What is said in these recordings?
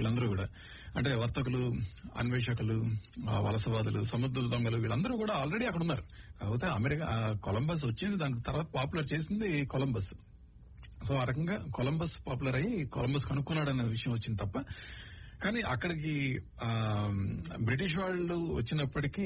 వీళ్ళందరూ కూడా అంటే వర్తకులు అన్వేషకులు ఆ, వలసవాదులు సముద్ర దొంగలు వీళ్ళందరూ కూడా ఆల్రెడీ అక్కడ ఉన్నారు కాకపోతే అమెరికా ఆ, కొలంబస్ వచ్చింది దాని తర్వాత పాపులర్ చేసింది కొలంబస్ సో ఆ రకంగా కొలంబస్ పాపులర్ అయ్యి కొలంబస్ కనుక్కున్నాడు అనే విషయం వచ్చింది తప్ప కానీ అక్కడికి ఆ, బ్రిటిష్ వాళ్ళు వచ్చినప్పటికీ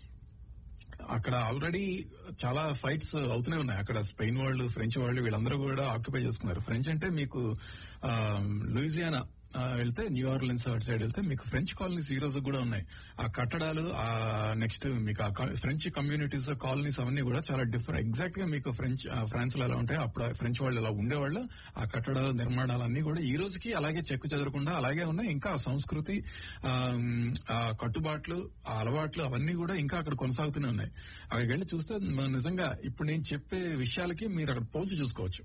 అక్కడ ఆల్రెడీ చాలా ఫైట్స్ అవుతూనే ఉన్నాయి అక్కడ స్పెయిన్ వాళ్ళు ఫ్రెంచ్ వాళ్ళు వీళ్ళందరూ కూడా ఆక్యుపై చేసుకున్నారు ఫ్రెంచ్ అంటే మీకు ఆ, లూయిజియానా ఆ, వెళ్తే న్యూ ఆర్లిన్స్ అటు సైడ్ వెళ్తే మీకు ఫ్రెంచ్ కాలనీస్ ఈ రోజు కూడా ఉన్నాయి ఆ కట్టడాలు ఆ నెక్స్ట్ మీకు ఆ కా- ఫ్రెంచ్ కమ్యూనిటీస్ కాలనీస్ అవన్నీ కూడా చాలా డిఫరెంట్ ఎగ్జాక్ట్ గా మీకు ఫ్రెంచ్ ఆ, ఫ్రాన్స్ లో ఎలా ఉంటాయి అప్పుడు ఫ్రెంచ్ వాళ్ళు ఎలా ఉండేవాళ్ళు ఆ కట్టడాలు నిర్మాణాలు అన్ని కూడా ఈ రోజుకి అలాగే చెక్కు చెదరకుండా అలాగే ఉన్నాయి ఇంకా ఆ సంస్కృతి ఆ, ఆ కట్టుబాట్లు ఆ అలవాట్లు అవన్నీ కూడా ఇంకా అక్కడ కొనసాగుతూనే ఉన్నాయి అక్కడికి వెళ్ళి చూస్తే మనం నిజంగా ఇప్పుడు నేను చెప్పే విషయాలకి మీరు అక్కడ పోల్చి చూసుకోవచ్చు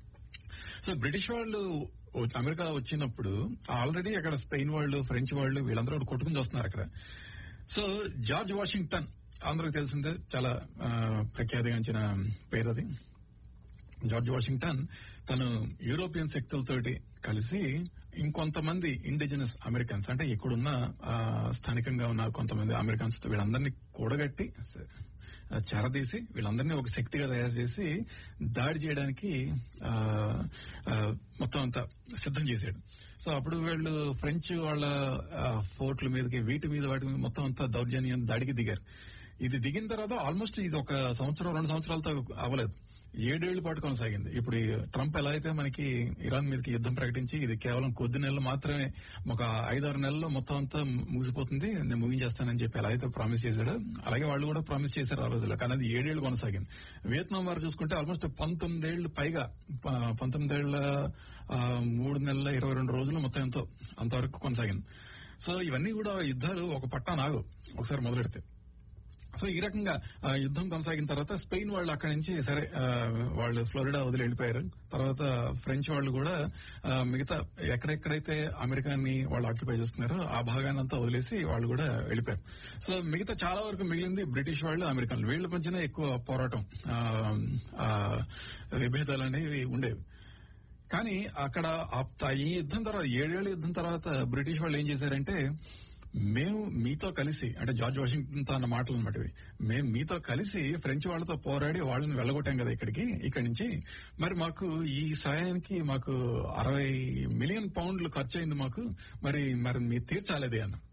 సో బ్రిటిష్ వాళ్ళు వ- అమెరికా వచ్చినప్పుడు ఆల్రెడీ అక్కడ స్పెయిన్ వాళ్ళు ఫ్రెంచ్ వాళ్ళు వీళ్ళందరూ కూడా కొట్టుకుని వస్తున్నారు అక్కడ సో జార్జ్ వాషింగ్టన్ అందరికి తెలిసిందే చాలా ఆ, ప్రఖ్యాతిగాంచిన పేరు అది జార్జ్ వాషింగ్టన్ తను యూరోపియన్ శక్తులతోటి కలిసి ఇంకొంతమంది ఇండిజినస్ అమెరికన్స్ అంటే ఇక్కడున్న ఆ, స్థానికంగా ఉన్న కొంతమంది అమెరికన్స్ వీళ్ళందరినీ కూడగట్టి స- ఆ, చెరదీసి వీళ్ళందరినీ ఒక శక్తిగా తయారు చేసి దాడి చేయడానికి ఆ, ఆ, మొత్తం అంతా సిద్ధం చేశాడు సో అప్పుడు వీళ్ళు ఫ్రెంచ్ వాళ్ళ ఆ, ఫోర్ట్ల మీదకి వీటి మీద వాటి మీద మొత్తం అంతా దౌర్జన్యం దాడికి దిగారు ఇది దిగిన తర్వాత ఆల్మోస్ట్ ఇది ఒక సంవత్సరం రెండు సంవత్సరాలతో అవ్వలేదు ఏడేళ్ల పాటు కొనసాగింది ఇప్పుడు ఈ ట్రంప్ ఎలా అయితే మనకి ఇరాన్ మీదకి యుద్ధం ప్రకటించి ఇది కేవలం కొద్ది నెలలు మాత్రమే ఒక ఐదారు నెలల్లో మొత్తం అంతా ముగిసిపోతుంది నేను ముగించేస్తానని చెప్పి ఎలా అయితే ప్రామిస్ చేశాడో అలాగే వాళ్ళు కూడా ప్రామిస్ చేశారు ఆ రోజుల్లో కానీ అది ఏడేళ్లు కొనసాగింది వియత్నాం వారు చూసుకుంటే ఆల్మోస్ట్ పంతొమ్మిదేళ్లు పైగా ప- పంతొమ్మిదేళ్ల ఆ, మూడు నెలల ఇరవై రెండు రోజులు మొత్తం ఎంతో అంతవరకు కొనసాగింది సో ఇవన్నీ కూడా యుద్ధాలు ఒక పట్టా నాగు ఒకసారి మొదలెడితే సో ఈ రకంగా ఆ, యుద్ధం కొనసాగిన తర్వాత స్పెయిన్ వాళ్ళు అక్కడి నుంచి సరే ఆ, వాళ్ళు ఫ్లోరిడా వదిలి వెళ్ళిపోయారు తర్వాత ఫ్రెంచ్ వాళ్ళు కూడా ఆ, మిగతా ఎక్కడెక్కడైతే అమెరికాని వాళ్ళు ఆక్యుపై చేసుకున్నారో ఆ భాగాన్ని అంతా వదిలేసి వాళ్ళు కూడా వెళ్ళిపోయారు సో మిగతా చాలా వరకు మిగిలింది బ్రిటిష్ వాళ్ళు అమెరికన్లు వీళ్ళ మధ్యనే ఎక్కువ పోరాటం ఆ, ఆ, విభేదాలు అనేవి ఉండేవి కానీ అక్కడ ఆ- ఈ యుద్ధం తర్వాత ఏడేళ్ల యుద్ధం తర్వాత బ్రిటిష్ వాళ్ళు ఏం చేశారంటే మేము మీతో కలిసి అంటే జార్జ్ వాషింగ్టన్ తో అన్న మాటలు అనమాట ఇవి మేము మీతో కలిసి ఫ్రెంచ్ వాళ్ళతో పోరాడి వాళ్ళని వెళ్ళగొట్టాం కదా ఇక్కడికి ఇక్కడి నుంచి మరి మాకు ఈ సాయానికి మాకు అరవై మిలియన్ పౌండ్లు ఖర్చు అయింది మాకు మరి మరి మీరు తీర్చాలేదే అన్న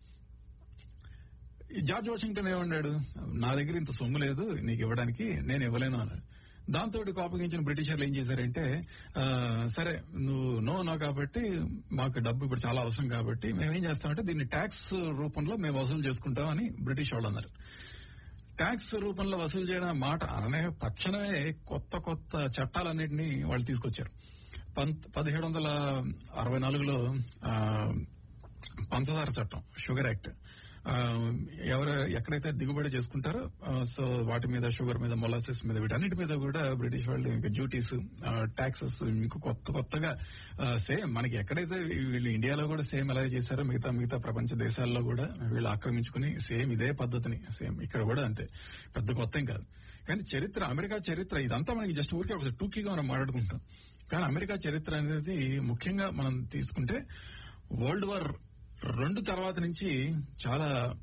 ఈ జార్జ్ వాషింగ్టన్ ఏమన్నాడు నా దగ్గర ఇంత సొమ్ము లేదు నీకు ఇవ్వడానికి నేను ఇవ్వలేను అన్నాడు దాంతో కోపగించిన బ్రిటిషర్లు ఏం చేశారంటే ఆ, సరే నువ్వు నో నో కాబట్టి మాకు డబ్బు ఇప్పుడు చాలా అవసరం కాబట్టి మేము ఏం చేస్తామంటే దీన్ని ట్యాక్స్ రూపంలో మేము వసూలు చేసుకుంటాం అని బ్రిటిష్ వాళ్ళు అన్నారు ట్యాక్స్ రూపంలో వసూలు చేయడం మాట అననే తక్షణమే కొత్త కొత్త చట్టాలన్నింటినీ వాళ్ళు తీసుకొచ్చారు పంత్ పదిహేడు వందల అరవై నాలుగులో ఆ, పంచదార చట్టం షుగర్ యాక్ట్ ఆ, ఎవరు ఎక్కడైతే దిగుబడి చేసుకుంటారో ఆ, సో వాటి మీద షుగర్ మీద మొలాసిస్ మీద వీటన్నిటి మీద కూడా బ్రిటిష్ వాళ్ళు ఇంకా డ్యూటీస్ ట్యాక్సెస్ ఇంకా కొత్త కొత్తగా సేమ్ మనకి ఎక్కడైతే వీళ్ళు ఇండియాలో కూడా సేమ్ ఎలా చేశారో మిగతా మిగతా ప్రపంచ దేశాల్లో కూడా వీళ్ళు ఆక్రమించుకుని సేమ్ ఇదే పద్ధతిని సేమ్ ఇక్కడ కూడా అంతే పెద్ద కొత్త ఏం కాదు కానీ చరిత్ర అమెరికా చరిత్ర ఇదంతా మనకి జస్ట్ ఊరికే ఒక టూకీగా మనం మాట్లాడుకుంటాం కానీ అమెరికా చరిత్ర అనేది ముఖ్యంగా మనం తీసుకుంటే వరల్డ్ వార్ రెండు తర్వాత నుంచి చాలా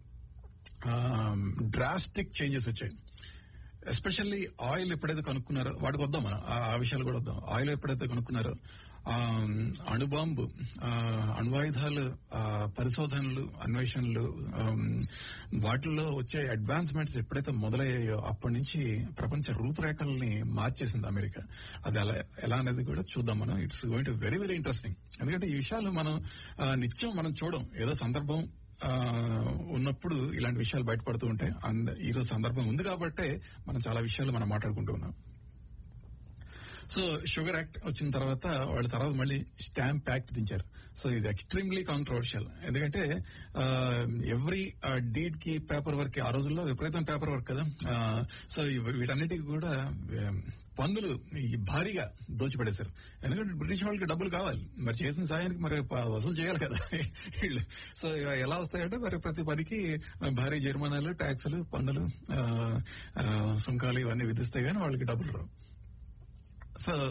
డ్రాస్టిక్ చేంజెస్ వచ్చాయి ఎస్పెషల్లీ ఆయిల్ ఎప్పుడైతే కనుక్కున్నారో వాటికి వద్దాం మనం ఆ ఆ విషయాలు కూడా వద్దాం ఆయిల్ ఎప్పుడైతే కనుక్కున్నారో ఆ, అణుబాంబు ఆ, అణ్వాయుధాలు ఆ, పరిశోధనలు అన్వేషణలు ఆమ్, వాటిల్లో వచ్చే అడ్వాన్స్మెంట్స్ ఎప్పుడైతే మొదలయ్యాయో అప్పటి నుంచి ప్రపంచ రూపురేఖల్ని మార్చేసింది అమెరికా అది ఎలా ఎలా అనేది కూడా చూద్దాం మనం it's going to very very interesting ఎందుకంటే ఈ విషయాలు మనం ఆ, నిత్యం మనం చూడం ఏదో సందర్భం ఆ, ఉన్నప్పుడు ఇలాంటి విషయాలు బయటపడుతూ ఉంటాయి అంద ఈ రోజు సందర్భం ఉంది కాబట్టే మనం చాలా విషయాలు మనం మాట్లాడుకుంటూ ఉన్నాం సో షుగర్ యాక్ట్ వచ్చిన తర్వాత వాళ్ళ తర్వాత మళ్ళీ స్టాంప్ యాక్ట్ దించారు సో ఇది ఎక్స్ట్రీమ్లీ కాంట్రవర్షియల్ ఎందుకంటే ఎవ్రీ డీడ్ కి పేపర్ వర్క్ ఆ రోజుల్లో విపరీతం పేపర్ వర్క్ కదా ఆ, సో ఇవి- వీటన్నిటికి కూడా ఆ, పన్నులు ఈ భారీగా దోచిపడేశారు ఎందుకంటే బ్రిటిష్ వాళ్ళకి డబ్బులు కావాలి మరి చేసిన సాయానికి మరి ప- వసూలు చేయాలి కదా వీళ్ళు సో ఇవి ఎలా వస్తాయంటే మరి ప్రతి పనికి భారీ జరిమానాలు ట్యాక్సులు పన్నులు ఆ, ఆ, సుంకాలు ఇవన్నీ విధిస్తే గానీ వాళ్ళకి డబ్బులు రావు సో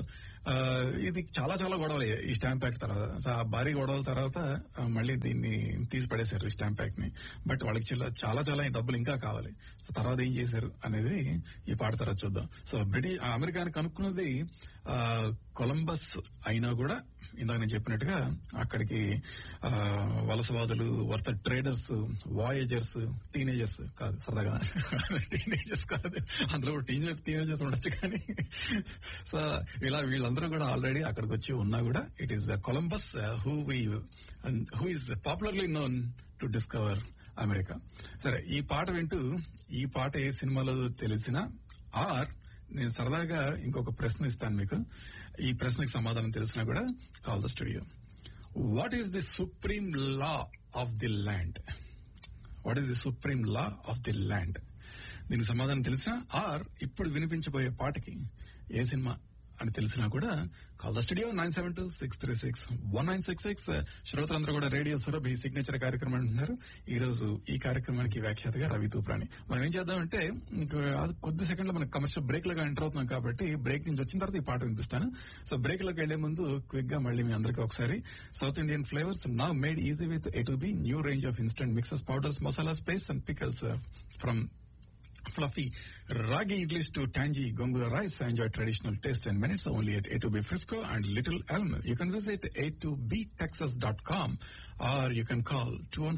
ఆ, ఇది చాలా చాలా గొడవలు అయ్యాయి ఈ స్టాంప్ యాక్ట్ తర్వాత సో ఆ భారీ గొడవల తర్వాత ఆ, మళ్ళీ దీన్ని తీసి పడేశారు ఈ స్టాంప్ యాక్ట్ ని బట్ వాళ్ళకి చిల్ల- చాలా చాలా డబ్బులు ఇంకా కావాలి సో తర్వాత ఏం చేశారు అనేది ఈ పాట తర్వాత చూద్దాం సో బ్రిటిష్ అమెరికాని కనుక్కున్నది ఆ, కొలంబస్ అయినా కూడా ఇందాక నేను చెప్పినట్టుగా అక్కడికి ఆ, వలసవాదులు వర్త ట్రేడర్స్ వాయేజర్స్ టీనేజర్స్ కాదు సరదాగా టీనేజర్స్ కాదు అందులో టీనేజర్ టీనేజర్స్ ఉండొచ్చు కానీ సో ఇలా వీళ్ళందరూ కూడా ఆల్రెడీ అక్కడికి వచ్చి ఉన్నా కూడా it is the Columbus who we who is popularly known to discover America సరే ఈ పాట వింటూ ఈ పాట ఏ సినిమాలో తెలిసినా ఆర్ నేను సరదాగా ఇంకొక ప్రశ్న ఇస్తాను మీకు ఈ ప్రశ్నకి సమాధానం తెలిసినా కూడా call the studio what is the supreme law of the land what is the supreme law of the land దీనికి సమాధానం తెలిసినా ఆర్ ఇప్పుడు వినిపించబోయే పాటకి ఏ సినిమా అని తెలిసినా కూడా call the studio nine seven two six three six one nine six six శ్రోతలందరూ కూడా రేడియో సురభి సిగ్నేచర్ కార్యక్రమం అంటున్నారు ఈ రోజు ఈ కార్యక్రమానికి వ్యాఖ్యాతగా రవి తూప్రాణి మనం ఏం చేద్దామంటే ఇంకో అది కొద్ది సెకండ్ లో మనకు కమర్షియల్ బ్రేక్ లోగా ఎంటర్ అవుతున్నాం కాబట్టి బ్రేక్ నుంచి వచ్చిన తర్వాత ఈ పాట వినిపిస్తాను సో బ్రేక్ లోకి వెళ్లే ముందు క్విక్ గా మళ్ళీ మీ అందరికీ ఒకసారి south Indian flavours now made easy with A to B new range of instant mixes powders masala spices and pickles from fluffy ragi idlis to tangy gongura rice. Enjoy traditional taste in minutes only at A2B Frisco and Little Elm. You can visit a2btexas.com or you can call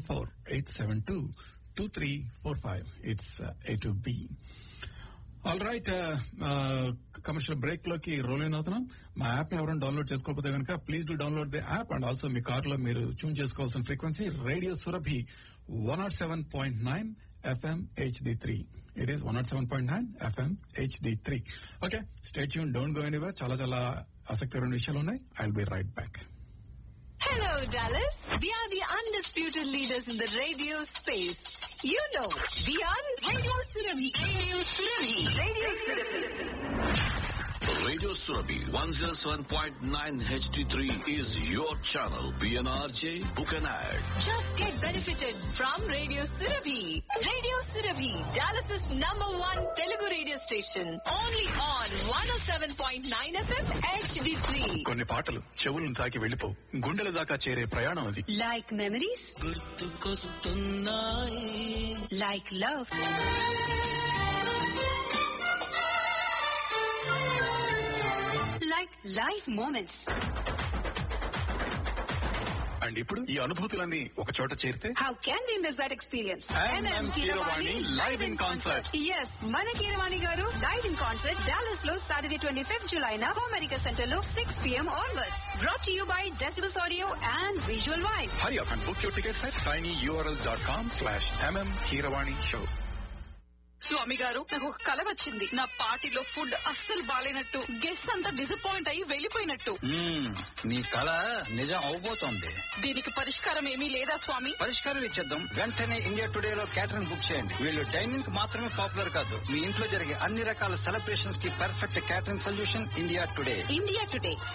214-872-2345. It's uh, A2B. All right commercial break లోకి roll in అవుతున్నాం మా app ని ఎవరైనా download చేసుకోకపోతే కనుక please do download the app and also మీ car లో మీరు ట్యూన్ చేసుకోవాల్సిన frequency radio Surabhi one not seven point nine FM HD three it is one not seven point nine FM HD three okay stay tuned don't go anywhere చాలా చాలా ఆసక్తికరమైన విషయాలు ఉన్నాయి I be right back Hello, Dallas. We are the undisputed leaders in the radio space. You know, we are Radio Surabhi. Radio Surabhi. Radio Surabhi. Radio Surabhi 107.9 HD3 is your channel. PNRJ, book an ad. Just get benefited from Radio Surabhi. Radio Surabhi, Dallas's number one Telugu radio station. Only on 107.9 FM HD3. కొన్ని పాటలు చెవులను తాకి వెళ్ళిపో గుండెల దాకా చేరే ప్రయాణం అది Like memories? Like love? Like life moments. And ఇప్పుడు ఈ అనుభూతులన్నీ ఒక చోట చేరితే How can we miss that experience? MM Keeravani live in concert. Yes మన Keeravani garu live in concert Dallas లో సాటర్డే ట్వంటీ ఫిఫ్త్ జులై నా అమెరికా సెంటర్ లో six PM onwards brought you by decibels audio and visual వైఫ్ hurry up and book your tickets at tiny URL dot com slash MM Keeravani show Swami garu నాకు ఒక కల వచ్చింది నా పార్టీలో ఫుడ్ అస్సలు బాలేనట్టు గెస్ట్ అంతా డిసప్పాయింట్ అయ్యి వెళ్ళిపోయినట్టు మ్మ్. నీ కళ నిజం అవబోతోంది దీనికి పరిష్కారం ఏమీ లేదా స్వామి పరిష్కారం ఇచ్చేద్దాం వెంటనే ఇండియా టుడే లో క్యాటరింగ్ బుక్ చేయండి వీళ్ళు డైనింగ్ కి మాత్రమే పాపులర్ కాదు మీ ఇంట్లో జరిగే అన్ని రకాల సెలబ్రేషన్స్ కి perfect catering solution India today India today